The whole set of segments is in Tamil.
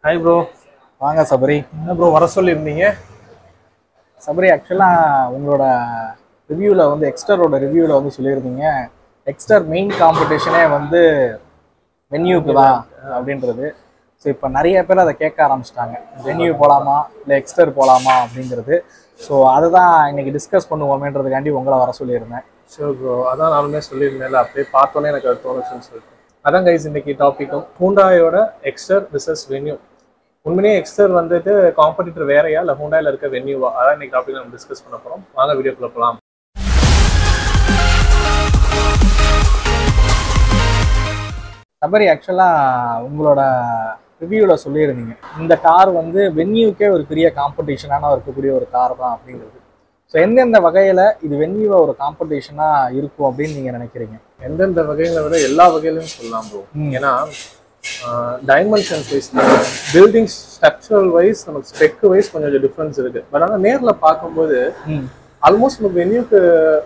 ஹாய் ப்ரோ வாங்க சபரி என்ன ப்ரோ வர சொல்லியிருந்தீங்க சபரி ஆக்சுவலாக உங்களோட ரிவ்யூவில் வந்து எக்ஸ்டரோட ரிவ்யூவில் வந்து சொல்லியிருந்தீங்க எக்ஸ்டர் மெயின் காம்படிஷனே வந்து வென்யூக்கு தான் அப்படின்றது ஸோ இப்போ நிறைய பேர் அதை கேட்க ஆரம்பிச்சிட்டாங்க வென்யூ போகலாமா இல்லை எக்ஸ்டர் போகலாமா அப்படிங்கிறது ஸோ அதை தான் இன்னைக்கு டிஸ்கஸ் பண்ணுவோமேன்றதுக்காண்டி உங்களை வர சொல்லியிருந்தேன் ஷூர் ப்ரோ அதான் நானுமே சொல்லியிருந்தேன்ல அப்படியே பார்த்தோன்னே எனக்கு அது தோணுச்சுன்னு சொல்லிட்டு அதான் கைஸ் இன்னைக்கு டாப்பிக்கும் ஹூண்டாயோட எக்ஸ்டர் விசஸ் வென்யூ உண்மையிலேயே எக்ஸ்டர் வந்துட்டு காம்படிட்டர் வேறையா இல்லை ஹூண்டாயில் இருக்க வென்யூவா அதான் இன்னைக்கு டாபிக் நம்ம டிஸ்கஸ் பண்ண போகிறோம் வாங்க வீடியோக்குள்ள போகலாம் சபரி ஆக்சுவலாக உங்களோட ரிவ்யூவில் சொல்லியிருந்தீங்க இந்த கார் வந்து வென்யூக்கே ஒரு பெரிய காம்படிஷனான இருக்கக்கூடிய ஒரு கார் தான் அப்படிங்கிறது ஸோ எந்தெந்த வகையில் இது வென்யூவை ஒரு காம்படிஷனாக இருக்கும் அப்படின்னு நீங்கள் நினைக்கிறீங்க எந்தெந்த வகைகளை விட எல்லா வகையிலும் சொல்லலாம் ப்ரோ ம். ஏன்னா dimensions wise building structural wise நமக்கு ஸ்பெக் வைஸ் கொஞ்சம் டிஃப்ரென்ஸ் இருக்கு பட் ஆனால் நேரில் பார்க்கும்போது ம் ஆல்மோஸ்ட் நமக்கு வென்யூக்கு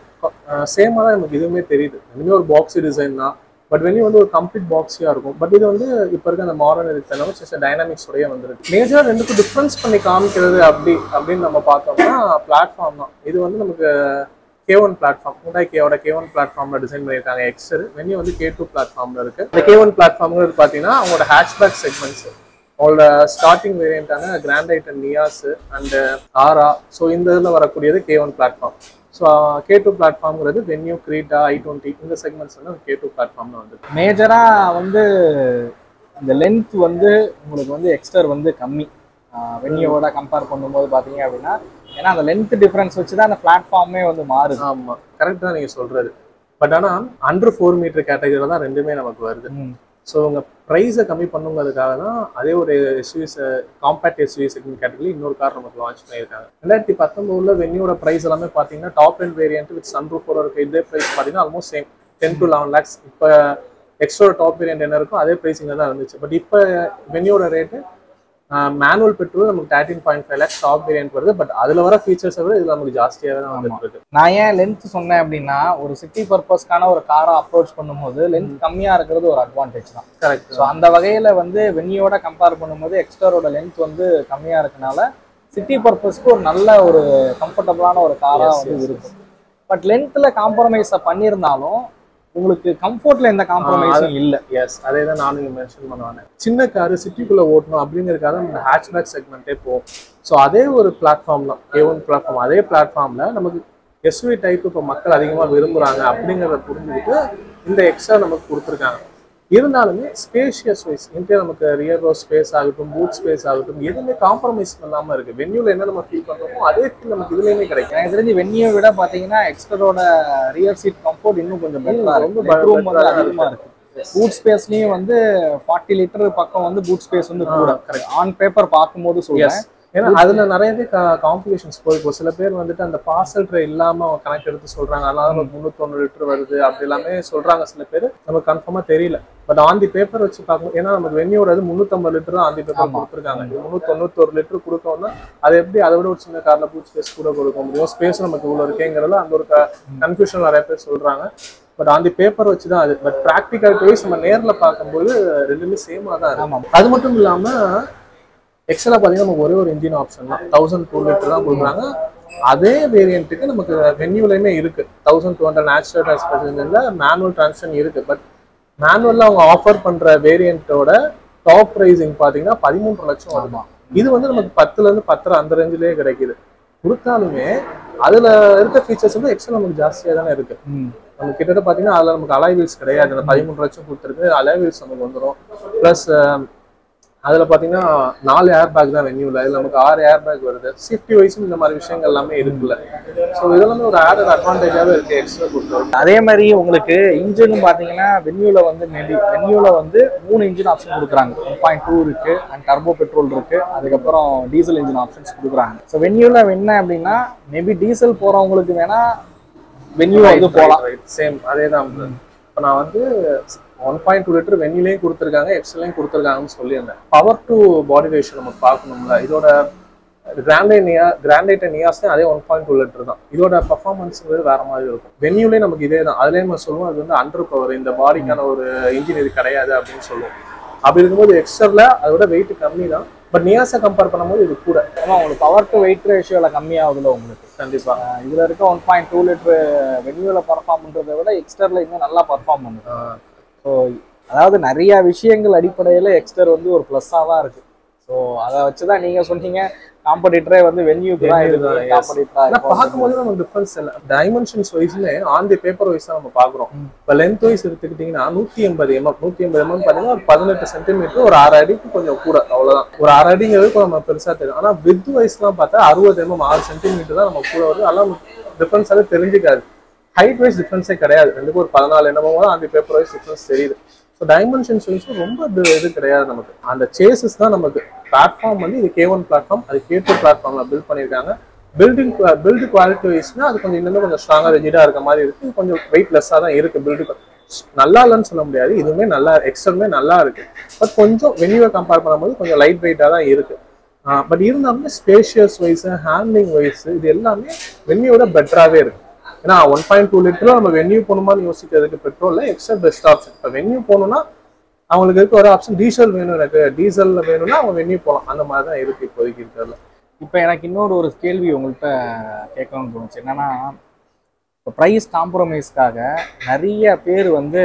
சேமாக தான் நமக்கு இதுவுமே தெரியுது ரெண்டுமே ஒரு பாக்ஸி டிசைன் தான் பட் வென்யூ வந்து ஒரு கம்ப்ளீட் பாக்ஸியாக இருக்கும் பட் இது வந்து இப்போ இருக்க அந்த மாடர்ன் இதுக்கு ஜஸ்ட் டைனாமிக்ஸ் உடைய வந்துருக்கு மேஜராக ரெண்டுக்கும் டிஃப்ரென்ஸ் பண்ணி காமிக்கிறது அப்படி அப்படின்னு நம்ம பார்த்தோம்னா பிளாட்ஃபார்ம் தான் இது வந்து நமக்கு கே ஒன் பிளாட்ஃபார்ம் ஹூண்டாய் கேவோட கே ஒன் பிளாட்ஃபார்மில் டிசைன் பண்ணியிருக்காங்க எக்ஸர் வென்யூ வந்து கே டூ பிளாட்ஃபார்மில் இருக்கு இந்த கே ஒன் பிளாட்ஃபார்ம்ங்கிறது பார்த்தீங்கன்னா அவங்களோட ஹேஷ்பேக் செக்மெண்ட்ஸ் அவங்களோட ஸ்டார்டிங் வேரியண்டான Grand i ten Nios and Aura so இந்த இதில் வரக்கூடியது K one platform so K two பிளாட்ஃபார்ம்ங்கிறது வென்யூ கிரீட்டா ஐ டுவெண்ட்டி இந்த செக்மெண்ட்ஸ் வந்து கே டூ பிளாட்ஃபார்ம்ல வந்து மேஜராக வந்து இந்த லென்த் வந்து உங்களுக்கு வந்து எக்ஸ்டர் வந்து கம்மி வென்யூவோட கம்பேர் பண்ணும்போது பார்த்தீங்க அப்படின்னா ஏன்னா அந்த லென்த் டிஃப்ரென்ஸ் வச்சு தான் அந்த பிளாட்ஃபார்மே வந்து மாறுது ஆமாம் கரெக்ட் தான் நீங்கள் சொல்றது பட் ஆனால் அண்டர் ஃபோர் மீட்டர் கேட்டகரியில் தான் ரெண்டுமே நமக்கு வருது ம். ஸோ உங்க ப்ரைஸை கம்மி பண்ணுங்கிறதுக்காக தான் அதே ஒரு எஸ்யூஸ் காம்பேக்ட் எஸ்யூவி செக்மெண்ட் கேட்டகரி இன்னொரு கார் நமக்கு லான்ச் பண்ணியிருக்காங்க ரெண்டாயிரத்தி பத்தொன்பதுல வென்யூட ப்ரைஸ் எல்லாமே பார்த்தீங்கன்னா top and variant with sun ரூஃபோட இருக்க இதே ப்ரைஸ் பார்த்தீங்கன்னா almost same ten to eleven lakhs இப்போ எக்ஸ்ட்ரா டாப் வேரியன்ட் என்ன இருக்கோ அதே ப்ரைஸிங்க தான் இருந்துச்சு பட் இப்போ வென்யூட ரேட்டு மேனுவல் பெட்ரோல் நமக்கு thirteen point five lakhs top variant வருது பட் அதில் வர ஃபீச்சர்ஸை விட இதில் நமக்கு ஜாஸ்தியாகவே தான் வந்துட்டு இருக்கு நான் ஏன் லென்த் சொன்னேன் அப்படின்னா ஒரு சிட்டி பர்பஸ்க்கான ஒரு காரை அப்ரோச் பண்ணும்போது லென்த் கம்மியாக இருக்கிறது ஒரு அட்வான்டேஜ் தான் கரெக்ட் ஸோ அந்த வகையில் வந்து வென்யூவோட கம்பேர் பண்ணும்போது எக்ஸ்டரோட லென்த் வந்து கம்மியாக இருக்கனால சிட்டி பர்பஸ்க்கு ஒரு நல்ல ஒரு கம்ஃபர்டபுளான ஒரு காராக Yes, வந்து yes, இருக்கும் பட் லென்த்தில் காம்ப்ரமைஸை பண்ணியிருந்தாலும் உங்களுக்கு கம்ஃபர்ட்ல எந்த காம்ப்ரமைஸும் இல்லை எஸ் அதே தான் நானும் இங்கே மென்ஷன் பண்ணுவேன் சின்ன காரு சிட்டிக்குள்ளே ஓட்டணும் அப்படிங்கிறதுக்காக நம்ம ஹேட்ச்பேக் செக்மெண்ட்டே போவோம் ஸோ அதே ஒரு பிளாட்ஃபார்ம் தான் ஏ ஒன் பிளாட்ஃபார்ம் அதே பிளாட்ஃபார்மில் நமக்கு எஸ்யூவி டைப் இப்போ மக்கள் அதிகமாக விரும்புகிறாங்க அப்படிங்கிறத புரிஞ்சுக்கிட்டு இந்த எக்ஸ்ட்ரா நமக்கு கொடுத்துருக்காங்க இருந்தாலுமே ஸ்பேஷியஸ் வைஸ் இன்டே நமக்கு ரியர் ரோ ஸ்பேஸ் ஆகட்டும் பூட் ஸ்பேஸ் ஆகட்டும் எதுவுமே காம்ப்ரமைஸ் பண்ணாமல் இருக்குது வென்யூவில் என்ன நம்ம ஃபீல் பண்ணுறோமோ அதே ஃபீல் நமக்கு இதுலேயுமே கிடைக்கும் எனக்கு தெரிஞ்சு வென்யூவை விட பார்த்தீங்கன்னா எக்ஸ்டரோட ரியர் சீட் கம்ஃபோர்ட் இன்னும் கொஞ்சம் பெட்டராக ரொம்ப ரொம்ப பெட்ரூம் வந்து better ஆ அதிகமாக இருக்கு பூட் ஸ்பேஸ்லயும் வந்து ஃபார்ட்டி லிட்டர் பக்கம் வந்து பூட் ஸ்பேஸ் வந்து கூட ஆன் பேப்பர் பார்க்கும்போது சொல்றேன் ஏன்னா அதுல நிறையவே காம்ப்ளிகேஷன்ஸ் போய் இப்போ சில பேர் வந்துட்டு அந்த பார்சல் ட்ரே இல்லாம கணக்கு எடுத்து சொல்றாங்க அதனால நமக்கு முந்நூத்தொன்னு லிட்டர் வருது அப்படி எல்லாமே சொல்றாங்க சில பேர் நமக்கு கன்ஃபார்மா தெரியல பட் ஆன் தி பேப்பர் வச்சு பார்க்கும் ஏன்னா நமக்கு வென்யூட முந்நூத்தம்பது லிட்டர் தான் ஆன் தி பேப்பர் ஆமா. கொடுத்துருக்காங்க இது முந்நூத்தொண்ணூத்தொரு லிட்டர் கொடுக்கணும்னா அது எப்படி அதை விட ஒரு சின்ன கார்ல பூட் ஸ்பேஸ் கூட கொடுக்க முடியும் ஸ்பேஸ் நமக்கு இவ்வளவு இருக்கேங்கிறதுல அந்த ஒரு கன்ஃபியூஷன் நிறைய பேர் சொல்றாங்க பட் ஆன் தி பேப்பர் வச்சு தான் அது பட் ப்ராக்டிக்கல் வைஸ் நம்ம நேர்ல பார்க்கும்போது ரெண்டுமே சேமா தான் இருக்கு ஆமா அது மட்டும் இல்லாம எக்ஸலா பாத்தீங்கன்னா நமக்கு ஒரே ஒரு இன்ஜின் ஆப்ஷன் தான் தௌசண்ட் டூ லிட்டர் தான் கொடுக்குறாங்க அதே வேரியண்ட்டுக்கு நமக்கு வென்யூலையுமே இருக்கு தௌசண்ட் டூ ஹண்ட்ரட் நேச்சுரல் டிரான்ஸ்பர்ஷன்ல மேனுவல் டிரான்ஸ்மிஷன் இருக்கு பட் மேனுவல்ல அவங்க ஆஃபர் பண்ற வேரியண்ட்டோட டாப் ப்ரைஸிங் பாத்தீங்கன்னா பதிமூன்று லட்சம் வருமா இது வந்து நமக்கு பத்துல இருந்து பத்தரை அந்த ரேஞ்சிலேயே கிடைக்குது கொடுத்தாலுமே அதுல இருக்க ஃபீச்சர்ஸ் வந்து எக்ஸ்ட்ரா நமக்கு ஜாஸ்தியா தானே இருக்கு ம். நமக்கு கிட்டத்தட்ட பார்த்தீங்கன்னா அதில் நமக்கு அலாய் வீல்ஸ் கிடையாது அந்த பதிமூணு லட்சம் கொடுத்துருக்கு அலாய் வீல்ஸ் நமக்கு வந்துடும் ப்ளஸ் அதில் பார்த்தீங்கன்னா நாலு ஏர் பேக் தான் வென்யூவில் இதில் நமக்கு ஆறு ஏர் பேக் வருது சேஃப்டி வைஸும் இந்த மாதிரி விஷயங்கள் எல்லாமே இருக்குல்ல ஸோ இதெல்லாமே ஒரு ஆடட் அட்வான்டேஜாகவே இருக்குது எக்ஸ்ட்ரா கொடுத்துருக்கு அதே மாதிரி உங்களுக்கு இன்ஜினும் பார்த்தீங்கன்னா வென்யூல வந்து மேபி வென்யூல வந்து மூணு இன்ஜின் ஆப்ஷன் கொடுக்குறாங்க ஒன் பாயிண்ட் டூ இருக்கு அண்ட் டர்போ பெட்ரோல் இருக்கு அதுக்கப்புறம் டீசல் இன்ஜின் ஆப்ஷன்ஸ் கொடுக்குறாங்க ஸோ வென்யூல என்ன அப்படின்னா மேபி டீசல் போறவங்களுக்கு வேணா வென்யூ வந்து போகலாம் சேம் அதே தான் இப்போ நான் வந்து ஒன் பாயிண்ட் டூ லிட்டர் வெண்ணிலையும் கொடுத்துருக்காங்க எக்ஸ்எல்லையும் கொடுத்துருக்காங்கன்னு சொல்லியிருந்தேன் பவர் டு பாடி ரேஷியோ நம்ம பார்க்கணும்ல இதோட கிராண்டை நியா கிராண்டைட்ட நியாஸ் அதே ஒன் பாயிண்ட் டூ லிட்டர் தான் இதோட பர்ஃபார்மன்ஸ்ங்கிறது வேற மாதிரி இருக்கும் வென்யூலே நமக்கு இதே தான் அதுலேயே நம்ம சொல்லுவோம் அது வந்து அண்டர் பவர் இந்த பாடிக்கான ஒரு இன்ஜின் இது கிடையாது அப்படின்னு சொல்லுவோம் அப்படி இருக்கும்போது எக்ஸ்டர்ல அதோட வெயிட் கம்மி தான் பட் நியாஸை கம்பேர் பண்ணும்போது இது கூட ஏன்னா உங்களுக்கு பவர் டு வெயிட் ரேஷியோல கம்மியாகுதுல உங்களுக்கு கண்டிப்பா அஹ் இதுல இருக்க ஒன் பாயிண்ட் டூ லிட்டர் வென்யூல பர்ஃபார்ம் பண்றதை விட எக்ஸ்டர்ல இன்னும் நல்லா பர்ஃபார்ம் பண்ணுது ஆஹ் ஸோ அதாவது நிறைய விஷயங்கள் அடிப்படையில் எக்ஸ்டர் வந்து ஒரு ப்ளஸ்ஸாக தான் இருக்கு ஸோ அதை வச்சு தான் நீங்கள் சொன்னீங்க காம்படிட்டரே வந்து வென்யூக்கு தான் Venue இருக்கு தான், yes. காம்படிட்டரா ஆனா பார்க்கும்போது நமக்கு டிஃபரன்ஸ் இல்லை டைமென்ஷன்ஸ் வைஸ்ல ஆன் தி பேப்பர் வைஸ் தான் நம்ம பாக்குறோம் ம். இப்போ லென்த் வைஸ் எடுத்துக்கிட்டீங்கன்னா நூத்தி எண்பது எம்எம் நூத்தி எண்பது எம்எம் பாத்தீங்கன்னா ஒரு பதினெட்டு சென்டிமீட்டர் ஒரு ஆறு அடிக்கு கொஞ்சம் கூட அவ்வளவுதான் ஒரு ஆறு அடிங்கிறது இப்போ நம்ம பெருசா தெரியும் ஆனா வித் வைஸ்லாம் பார்த்தா அறுபது எம்எம் ஆறு சென்டிமீட்டர் தான் நம்ம கூட வருது அதெல்லாம் டிஃபரன்ஸாவே தெரிஞ்சுக்காது ஹைட் வைஸ் டிஃபரன்ஸே கிடையாது ரெண்டுக்கும் ஒரு பதினாலு என்னமோ தான் அந்த பேப்பர் வைஸ் டிஃபரன்ஸ் தெரியுது ஸோ டைமென்ஷன்ஸ் வைஸ் ரொம்ப இது இது கிடையாது நமக்கு அந்த சேசஸ் தான் நமக்கு பிளாட்ஃபார்ம் வந்து இது கே ஒன் பிளாட்ஃபார்ம் அது கே டூ பிளாட்ஃபார்ம்ல பில்ட் பண்ணியிருக்காங்க பில்டிங் பில்டு குவாலிட்டி வைஸ்னா அது கொஞ்சம் இன்னும் கொஞ்சம் ஸ்ட்ராங்கா ரெஜிடா இருக்க மாதிரி இருக்கு இது கொஞ்சம் வெயிட் லெஸ்ஸாக தான் இருக்கு பில்டு நல்லா இல்லைன்னு சொல்ல முடியாது இதுவுமே நல்லா எக்ஸ்டர்மே நல்லா இருக்கு பட் கொஞ்சம் வெனியூவை கம்பேர் பண்ணும்போது கொஞ்சம் லைட் வெயிட்டாக தான் இருக்கு பட் இருந்தாலுமே ஸ்பேஷியஸ் வைஸ் ஹேண்ட்லிங் வைஸ் இது எல்லாமே வென்யூவோட பெட்டராகவே இருக்கு ஏன்னா ஒன் பாயிண்ட் டூ லிட்டர் நம்ம வென்யூ போகணுமான்னு யோசிக்கிறதுக்கு பெட்ரோல்ல எக்ஸ்ட்ரா பெஸ்ட் ஆப்ஷன் இப்போ வென்யூ போகணும்னா அவங்களுக்கு இருக்க ஒரு ஆப்ஷன் டீசல் வேணும் எனக்கு டீசல்ல வேணும்னா அவங்க வென்யூ போகலாம் அந்த மாதிரி தான் இருக்கு இப்போதைக்கு இருக்கிறதுல இப்போ எனக்கு இன்னொரு ஒரு கேள்வி உங்கள்கிட்ட கேட்கணும்னு தோணுச்சு என்னன்னா இப்போ ப்ரைஸ் காம்ப்ரமைஸ்க்காக நிறைய பேர் வந்து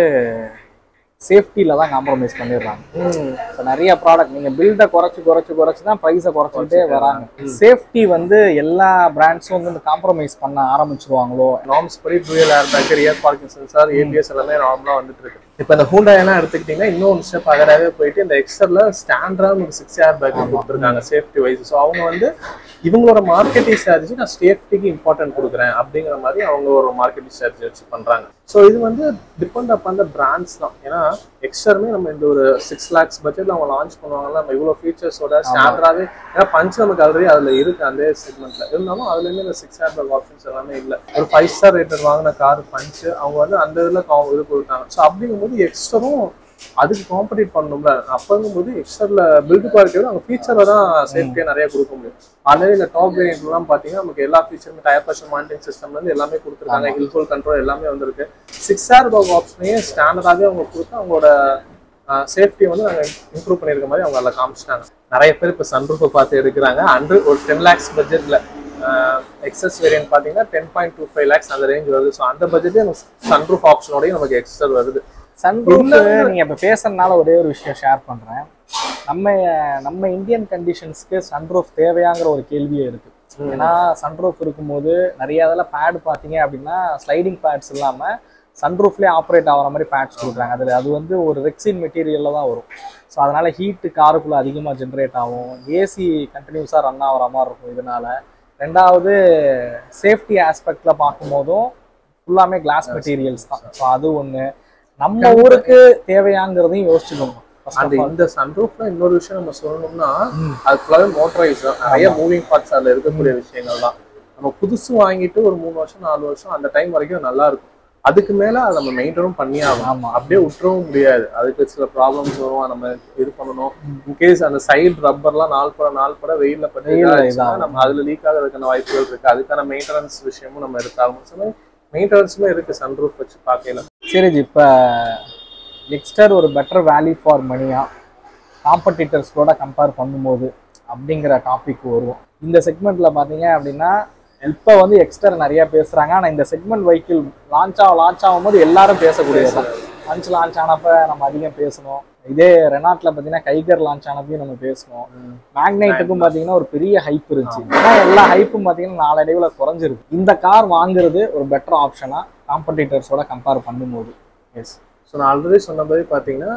சேஃப்டியில் தான் காம்ப்ரமைஸ் பண்ணிடுறாங்க இப்போ நிறைய ப்ராடக்ட் நீங்கள் பில்டை குறைச்சி குறைச்சி குறைச்சி தான் ப்ரைஸை குறைச்சிக்கிட்டே வராங்க சேஃப்டி வந்து எல்லா பிராண்ட்ஸும் வந்து காம்ப்ரமைஸ் பண்ண ஆரம்பிச்சிருவாங்களோ நார்ம்ஸ் படி dual air bag rear parking sensor ABS எல்லாமே நார்மலா வந்துட்டு இருக்கு இப்போ இந்த ஹூண்டா எல்லாம் எடுத்துக்கிட்டீங்கன்னா இன்னும் ஸ்டெப் அகராகவே போயிட்டு இந்த எக்ஸ்டர்ல ஸ்டாண்டர்டா ஒரு சிக்ஸ் ஏர் பேக் கொடுத்துருக்காங்க சேஃப்டி வைஸ் ஸோ அவங்க வந்து இவங்களோட மார்க்கெட்டிங் ஸ்ட்ராட்டஜி நான் சேஃப்டிக்கு இம்பார்ட்டன்ட் கொடுக்குறேன் அப்படிங்கிற மாதிரி அவங்க ஒரு மார்க்கெட்டிங் ஸ்ட்ராட்டஜி வச்சு பண்றாங்க ஸோ இது வந்து டிபெண்ட் அப் அந்த பிராண்ட்ஸ் தான் ஏன்னா எக்ஸ்டர்மே நம்ம இந்த ஒரு சிக்ஸ் லேக்ஸ் பட்ஜெட்ல அவங்க லான்ச் பண்ணுவாங்கல்ல நம்ம இவ்வளோ ஃபீச்சர்ஸோட ஸ்டாண்டர்டாவே ஏன்னா பஞ்ச் நமக்கு ஆல்ரெடி அதுல இருக்கு அந்த செக்மெண்ட்ல இருந்தாலும் அதுல இருந்து இந்த சிக்ஸ் ஏர் பேக் ஆப்ஷன்ஸ் எல்லாமே இல்லை ஒரு ஃபைவ் ஸ்டார் ரேட்டர் வாங்கின கார் பஞ்ச் அவங்க வந்து அந்த இதுல கா- இது கொடுத்தாங்க ஸோ அப்படிங்கும்போது எக்ஸ்டரும் அதுக்கு காம்படிட் பண்ணணும்ல அப்பங்கும்போது எக்ஸ்டர்ல பில்டு குவாலிட்டியோட அவங்க ஃபீச்சரை தான் சேஃப்டியா நிறைய கொடுக்க முடியும் ஆல்ரெடி இந்த டாப் வேரியன்ட்லாம் பார்த்தீங்கன்னா நமக்கு எல்லா ஃபீச்சருமே டயர் ப்ரெஷர் மானிட்டரிங் சிஸ்டம்ல இருந்து எல்லாமே கொடுத்துருக்காங்க ஹில் ஹோல் கண்ட்ரோல் எல்லாமே வந்திருக்கு சிக்ஸ் ஏர் பேக் ஆப்ஷனையே ஸ்டாண்டர்டாகவே அவங்க கொடுத்து அவங்களோட சேஃப்டியை வந்து நாங்கள் இம்ப்ரூவ் பண்ணியிருக்க மாதிரி அவங்க அதில் காமிச்சிட்டாங்க நிறைய பேர் இப்போ சன்ரூஃபை பார்த்து எடுக்கிறாங்க அண்டு ஒரு டென் லேக்ஸ் பட்ஜெட்டில் எக்ஸஸ் வேரியன்ட் பார்த்தீங்கன்னா ten point two five lakhs அந்த ரேஞ்ச் வருது ஸோ அந்த பட்ஜெட்டே சன்ரூஃப் ஆப்ஷனோடய நமக்கு எக்ஸ்ட்ரா வருது சன்ரூஃப் நீங்க இப்ப பேசுறதுனால ஒரே ஒரு விஷயம் ஷேர் பண்றேன் நம்ம நம்ம இந்தியன் கண்டிஷன்ஸ்க்கு சன்ரூஃப் தேவையாங்கிற ஒரு கேள்வியே இருக்கு ஏன்னா சன்ரூஃப் இருக்கும்போது நிறைய இதில் பேட் பார்த்தீங்க அப்படின்னா ஸ்லைடிங் பேட்ஸ் இல்லாம சன்ரூஃப்லேயே ஆப்ரேட் ஆகிற மாதிரி பேட்ஸ் கொடுக்குறாங்க அதில் அது வந்து ஒரு ரெக்ஸின் மெட்டீரியலில் தான் வரும் ஸோ அதனால ஹீட்டு காருக்குள்ளே அதிகமாக ஜென்ரேட் ஆகும் ஏசி கண்டினியூஸாக ரன் ஆகிற மாதிரி இருக்கும் இதனால ரெண்டாவது சேஃப்டி ஆஸ்பெக்டில் பார்க்கும்போதும் ஃபுல்லாமே கிளாஸ் மெட்டீரியல்ஸ் தான் ஸோ அது ஒன்று நம்ம ஊருக்கு தேவையாங்கிறதையும் யோசிச்சுக்கணும் First of அந்த all. இந்த சன்ரூஃப்ல இன்னொரு விஷயம் நம்ம சொல்லணும்னா அது ஃபுல்லாவே மோட்டரைஸ் தான் நிறைய மூவிங் பார்ட்ஸ் அதுல இருக்கக்கூடிய விஷயங்கள் தான் நம்ம புதுசு வாங்கிட்டு ஒரு மூணு வருஷம் நாலு வருஷம் அந்த டைம் வரைக்கும் நல்லா இருக்கும் அதுக்கு மேல அதை நம்ம மெயின்டைனும் பண்ணி ஆகணும் ஆமா. அப்படியே விட்டுறவும் முடியாது அதுக்கு சில ப்ராப்ளம்ஸ் வரும் நம்ம இது பண்ணணும் இன்கேஸ் அந்த சைடு ரப்பர்லாம் நாள் பட நாள் பட வெயில்ல பட்டு வெயில்ல இதாச்சுன்னா இதாகும். நம்ம அதுல லீக் ஆகிறதுக்கான வாய்ப்புகள் இருக்கு அதுக்கான மெயின்டெனன்ஸ் விஷயமும் நம்ம எடுத்தாகணும் மெயின்டெனன்ஸுமே இருக்கு சன்ரூஃப் வச்சு பார்க்கல சரி ஜி இப்போ எக்ஸ்டர் ஒரு பெட்டர் வேல்யூ ஃபார் மணியா காம்படிட்டர்ஸ்களோட கம்பேர் பண்ணும்போது அப்படிங்கிற டாபிக் வருவோம் இந்த செக்மெண்ட்ல பார்த்தீங்க அப்படின்னா இப்போ வந்து எக்ஸ்டர் நிறைய பேசுறாங்க ஆனால் இந்த செக்மெண்ட் வெஹிக்கிள் லான்ச் ஆக லான்ச் ஆகும்போது எல்லாரும் பேசக்கூடியது லான்ச் லான்ச் ஆனப்ப நம்ம அதிகம் பேசணும் இதே ரெனாட்ல பார்த்தீங்கன்னா கைகர் லான்ச் ஆனப்பையும் நம்ம பேசணும் மேக்னைட்டுக்கும் பார்த்தீங்கன்னா ஒரு பெரிய ஹைப் இருந்துச்சு ஆனால் எல்லா ஹைப்பும் பார்த்தீங்கன்னா நாளடைவில் குறைஞ்சிருக்கு இந்த கார் வாங்குறது ஒரு பெட்டர் ஆப்ஷனா காம்படிட்டர்ஸோட கம்பேர் பண்ணும்போது எஸ் ஸோ நான் ஆல்ரெடி சொன்ன மாதிரி பார்த்தீங்கன்னா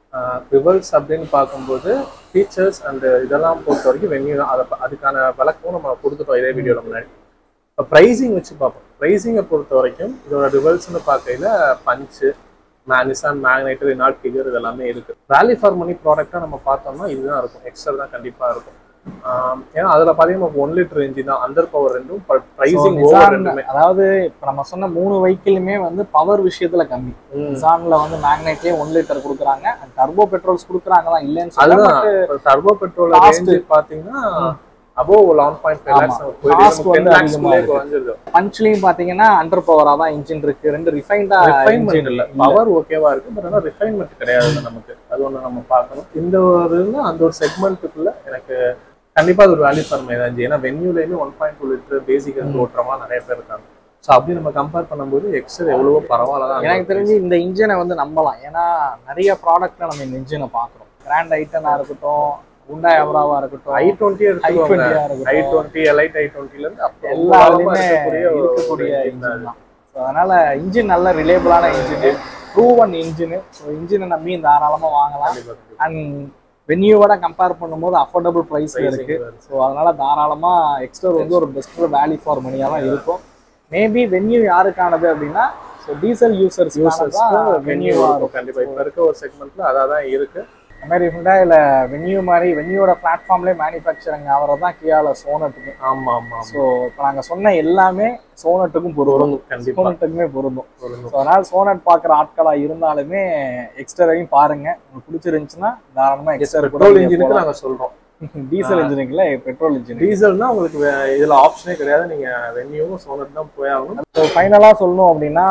ரிவல்ஸ் அப்படின்னு பார்க்கும்போது ஃபீச்சர்ஸ் அண்ட் இதெல்லாம் பொறுத்த வரைக்கும் வென்யூ தான் அதை ப- அதுக்கான விளக்கமும் நம்ம கொடுத்துட்டோம் இதே வீடியோவில் முன்னாடி இப்போ ப்ரைஸிங் வச்சு பார்ப்போம் ப்ரைஸிங்கை பொறுத்த வரைக்கும் இதோட ரிவல்ஸ்னு பார்க்கையில பஞ்சு நிசான் மேக்னைட் ரினால்ட் ஃபிகர் இது எல்லாமே இருக்கு வேல்யூ ஃபார் மணி ப்ராடக்டாக நம்ம பார்த்தோம்னா இதுதான் இருக்கும் எக்ஸ்ட்ரா தான் கண்டிப்பாக இருக்கும் ஆம், ஏன்னா அதில் பார்த்தீங்கன்னா ஒன் லிட்டர் இன்ஜின் தான் அண்டர் பவர் ரெண்டும் So, ப்ரைஸிங் Nissan, ஓவர் ரெண்டுமே அதாவது இப்போ நம்ம சொன்ன மூணு வெஹிக்கிளுமே வந்து பவர் விஷயத்துல கம்மி ம். நிசான்ல வந்து மேக்னைட்லயே ஒன் லிட்டர் கொடுக்குறாங்க டர்போ பெட்ரோல்ஸ் கொடுக்குறாங்க தான் இல்லைன்னு சொல்ல அதுதான் டர்போ பெட்ரோல் Cost. ரேஞ்சு பாத்தீங்கன்னா above eleven point five lakhs Cost வந்து அதிகமா போயிட்டு இருக்கு. குறைஞ்சிருது பஞ்ச்லயும் பாத்தீங்கன்னா அண்டர் பவரா தான் இன்ஜின் இருக்கு ரெண்டு ரிஃபைண்டா ரிஃபைன்மெண்ட் இல்ல பவர் ஓகேவா இருக்கு பட் ஆனா ரிஃபைன்மெண்ட் கிடையாது நமக்கு அது ஒண்ணு நம்ம பார்க்கணும் இந்த ஒரு இதுல அந்த ஒரு செக்மெண்ட்டுக்குள்ள எனக்கு கண்டிப்பா அது ஒரு வேல்யூ ஃபார் மை தான் ஏன்னா வென்யூலேயுமே one point two litre basic இருந்து ஓட்டுறவா நிறைய பேர் இருக்காங்க ஸோ அப்படி நம்ம கம்பேர் பண்ணும்போது எக்ஸல் எவ்வளவோ பரவாயில்ல தான் எனக்கு தெரிஞ்சு இந்த இன்ஜினை வந்து நம்பலாம் ஏன்னா நிறைய ப்ராடக்ட்ல நம்ம இந்த இன்ஜினை பாக்குறோம் கிராண்ட் ஐட்டனா இருக்கட்டும் உண்டா எவராவா இருக்கட்டும் ஐ டுவெண்ட்டி ஐ எடுத்துக்கோங்க டுவெண்ட்டியா ஐ இருக்கட்டும் டுவெண்ட்டி எலைட் ஐ டுவெண்ட்டில இருந்து அப்போ எல்லாருமே இருக்கக்கூடிய ஒரு- இருக்கக்கூடிய ஒரு இன்ஜின் தான் ஸோ அதனால இன்ஜின் நல்ல ரிலேபிளான இன்ஜின் ப்ரூவன் இன்ஜின் ஸோ இன்ஜினை நம்பி தாராளமா வாங்கலாம் கண்டிப்பா, கண்டிப்பா. அண்ட் வென்யூவோட கம்பேர் பண்ணும்போது அஃபோர்டபுள் ப்ரைஸ்ல Pricing இருக்கு வருது. ஸோ அதனால தாராளமா எக்ஸ்டர் வந்து ஒரு பெஸ்ட் வேல்யூ ஃபார் மணியா தான் இருக்கும் மேபி வென்யூ யாருக்கானது அப்படின்னா ஸோ டீசல் யூசர்ஸ் யூசர்ஸ்க்கு வென்யூ வென்யூ இருக்கும் கண்டிப்பா இப்ப இருக்க ஒரு செக்மெண்ட்ல அதான் தான் இருக்கு அந்த மாதிரி ஹுண்டாயில வென்யூ மாதிரி வென்யூவோட பிளாட்ஃபார்ம்லேயே மேனுஃபேக்சரிங் ஆகிறது தான் கியால சோனட்டுக்கு ஆமா ஆமா ஆமா ஸோ இப்போ நாங்கள் சொன்ன எல்லாமே சோனட்டுக்கும் பொருந்தும் பொருந்தும் கண்டிப்பா சோனட்டுக்குமே பொருந்தும் பொருந்தும் ஸோ அதனால சோனட் பார்க்குற ஆட்களா இருந்தாலுமே எக்ஸ்டரையும் பாருங்க உங்களுக்கு பிடிச்சிருந்துச்சுன்னா தாராளமா எக்ஸ்டர் பெட்ரோல் இன்ஜினுக்கு நாங்க சொல்றோம் டீசல் இன்ஜினுக்குல பெட்ரோல் இன்ஜின் டீசல்னா உங்களுக்கு வே- இதுல ஆப்ஷனே கிடையாது நீங்க வென்யூவும் சோனட் தான் போய் ஆகணும் ஸோ ஃபைனலாக சொல்லணும் அப்படின்னா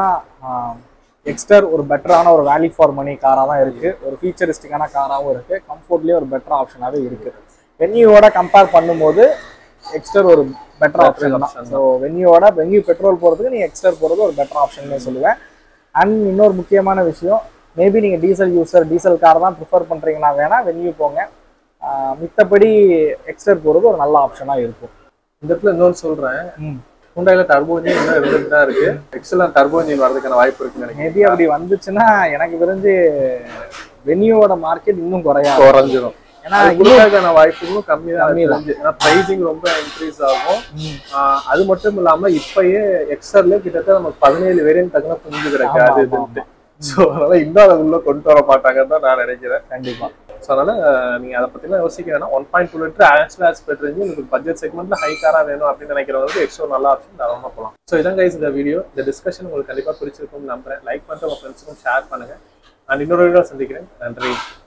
எக்ஸ்டர் ஒரு பெட்டரான ஒரு வேல்யூ ஃபார் மணி காராக தான் இருக்கு ஒரு ஃபீச்சரிஸ்டிக்கான காராகவும் இருக்கு கம்ஃபோர்ட்லேயே ஒரு பெட்டர் ஆப்ஷனாகவே இருக்கு வென்யூவோட கம்பேர் பண்ணும்போது எக்ஸ்டர் ஒரு பெட்டர் ஆப்ஷன் தான் option ஸோ வென்யூவோட வென்யூ பெட்ரோல் போகிறதுக்கு நீ எக்ஸ்டர் போகிறது ஒரு பெட்டர் ஆப்ஷன் சொல்லுவேன் அண்ட் இன்னொரு முக்கியமான விஷயம் மேபி நீங்கள் டீசல் யூசர் டீசல் கார் தான் ப்ரிஃபர் பண்ணுறீங்கன்னா வேணால் வென்யூ போங்க ஆஹ் மித்தபடி எக்ஸ்டர் போகிறது ஒரு நல்ல ஆப்ஷனாக இருக்கும் இந்த இடத்துல இன்னொன்று சொல்றேன் ம் ஹுண்டாயில டர்போ இன்ஜின் இன்னும் இருந்துட்டு தான் இருக்கு எக்ஸலன் டர்போ இன்ஜின் வரதுக்கான வாய்ப்பு இருக்குன்னு நினைக்கிறேன் மேபி அப்படி வந்துச்சுன்னா எனக்கு தெரிஞ்சு வென்யூவோட மார்க்கெட் இன்னும் குறையாது குறைஞ்சிரும் ஏன்னா அது கொடுக்கறதுக்கான வாய்ப்புகளும் கம்மி தான் கம்மி தான். தெரிஞ்சு ஏன்னா ப்ரைசிங் ரொம்ப இன்க்ரீஸ் ஆகும் ம், ஆஹ் அது மட்டும் இல்லாம இப்பயே எக்ஸர்ல கிட்டத்தட்ட நமக்கு பதினேழு வேரியன்ட் தகுந்த புரிஞ்சு கிடக்கு ஆமா, அது ஆமா, இதுன்ட்டு ஸோ அதனால இன்னும் அதை உள்ள கொண்டு வர மாட்டாங்கன்னு தான் நான் நினைக்கிறேன் கண்டிப்பா ஸோ அதனால அஹ், நீங்க அதை பத்திலாம் யோசிக்க வேணாம் one point two litre actual aspect range உங்களுக்கு பட்ஜெட் செக்மெண்ட்ல ஹை காரா வேணும் அப்படின்னு நினைக்கிறவங்களுக்கு எக்ஸ்ட்ரா நல்ல ஆப்ஷன் தாராளமாக போகலாம் ஸோ இதான் கைஸ் இந்த வீடியோ இந்த டிஸ்கஷன் உங்களுக்கு கண்டிப்பா பிடிச்சிருக்கும்னு நம்புறேன் லைக் பண்ணிட்டு உங்க ஃப்ரெண்ட்ஸுக்கும் ஷேர் பண்ணுங்க அண்ட் இன்னொரு வீடியோ சந்திக்கிறேன் நன்றி